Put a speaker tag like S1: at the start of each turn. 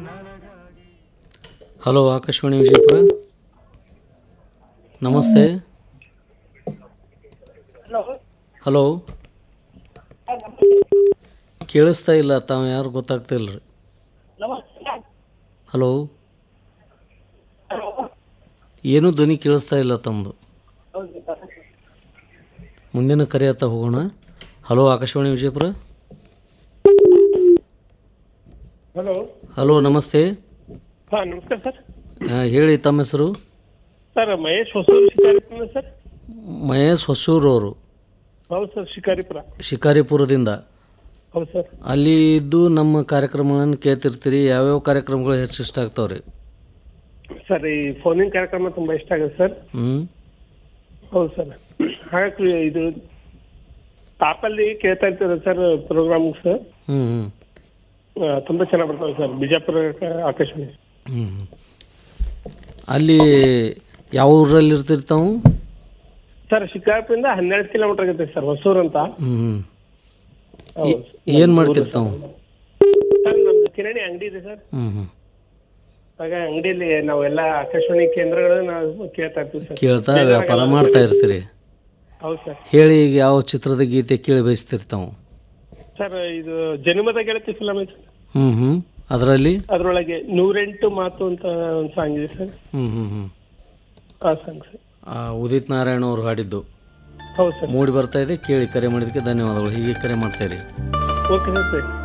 S1: hello Akashvani Vijayapura ನಮಸ್ತೆ hello ಕೇಳಿಸ್ತಾ ಇಲ್ಲ ತಾವು ಯಾರು ಗೊತ್ತಾಗ್ತಾ ಇಲ್ಲ ರೀ ಹಲೋ ಏನೂ ಧ್ವನಿ ಕೇಳಿಸ್ತಾ ಇಲ್ಲ ತಮ್ಮದು ಮುಂದಿನ ಕರೆ ಹತ್ತ ಹೋಗೋಣ hello Akashvani Vijayapura
S2: hello
S1: hello ನಮಸ್ತೆ
S2: ಹಾ ನಮಸ್ಕಾರ ಸರ್
S1: ಆ, ಹೇಳಿ ತಮ್ಮ ಹೆಸರು
S2: ಸರ್ ಮಹೇಶ್ ಹೊಸೂರು ಶಿಕಾರಿಪುರ ಸರ್
S1: ಮಹೇಶ್ ಹೊಸೂರವರು
S2: ಹೌದು ಸರ್ ಶಿಕಾರಿಪುರ
S1: ಶಿಕಾರಿಪುರದಿಂದ
S2: ಹೌದು ಸರ್
S1: ಅಲ್ಲಿ ಇದ್ದು ನಮ್ಮ ಕಾರ್ಯಕ್ರಮಗಳನ್ನು ಕೇಳ್ತಿರ್ತೀರಿ ಯಾವ್ಯಾವ ಕಾರ್ಯಕ್ರಮಗಳು ಹೆಚ್ಚು ಇಷ್ಟ ಆಗ್ತಾವ್ರಿ
S2: ಸರ್ ಈ ಫೋನಿನ ಕಾರ್ಯಕ್ರಮ ತುಂಬಾ ಇಷ್ಟ ಆಗುತ್ತೆ ಸರ್
S1: ಹ್ಞೂ
S2: ಹೌದು ಸರ್ ಹಾಗಾಗಿ ಇದು ತಾಪಲ್ಲಿ ಕೇಳ್ತಾ ಇರ್ತೀರ ಸರ್ ಪ್ರೋಗ್ರಾಮ್ ಸರ್
S1: ಹ್ಞೂ ಹ್ಞೂ
S2: ಆ, ತುಂಬಾ ಚೆನ್ನಾಗಿ ಬರ್ತವೆ ಸರ್ ಬಿಜಾಪುರ ಆಕಾಶವಾಣಿ
S1: ಹ್ಞೂ ಅಲ್ಲಿ ಯಾವ ಊರಲ್ಲಿ ಇರ್ತೀರಿ ತಾವು
S2: ಸರ್ ಶಿಕಾರಿಪುರಿಂದ ಹನ್ನೆರಡು ಕಿಲೋಮೀಟರ್ ಆಗುತ್ತೆ ಸರ್ ಹೊಸೂರು ಅಂತ
S1: ಹ್ಞೂ
S2: ಹೌದು
S1: ಏನು ಮಾಡ್ತೀರಿ ತಾವು
S2: ಸರ್ ನಮ್ದು ಕಿರಾಣಿ ಅಂಗಡಿ ಇದೆ ಸರ್
S1: ಹ್ಞೂ ಹ್ಞೂ
S2: ಹಾಗ ಅಂಗಡಿಯಲ್ಲಿ ನಾವೆಲ್ಲ ಆಕಾಶವಾಣಿ ಕೇಂದ್ರಗಳು ನಾವು ಕೇಳ್ತಾ ಇರ್ತೀವಿ ಸರ್
S1: ಕೇಳ್ತಾ ವ್ಯಾಪಾರ ಮಾಡ್ತಾ ಇರ್ತೀರಿ
S2: ಹೌದು ಸರ್
S1: ಹೇಳಿ ಈಗ ಯಾವ ಚಿತ್ರದ ಗೀತೆ ಕೇಳಿ ಬಯಸ್ತೀರಿ ತಾವು
S2: ಸರ್ ಇದು ಜನ್ಮದ ಗೆಳತಿ ಫಿಲಮ್ ಐತೆ
S1: ಹ್ಞೂ ಹ್ಞೂ ಅದರಲ್ಲಿ
S2: ಅದ್ರೊಳಗೆ ನೂರೆಂಟು ಮಾತು ಅಂತ ಒಂದು ಸಾಂಗ್ ಇದೆ ಸರ್
S1: ಹ್ಞೂ ಹ್ಞೂ ಹ್ಞೂ
S2: ಆ ಸಾಂಗ್ ಸರ್
S1: ಉದಿತ್ ನಾರಾಯಣ ಅವರು ಹಾಡಿದ್ದು
S2: ಹೌದು ಸರ್
S1: ಮೂಡಿ ಬರ್ತಾ ಇದೆ ಕೇಳಿ ಕರೆ ಮಾಡಿದ್ದಕ್ಕೆ ಧನ್ಯವಾದಗಳು ಹೀಗೆ ಕರೆ ಮಾಡ್ತಾ ಇರಿ
S2: ಓಕೆ ಸರ್ ಸರಿ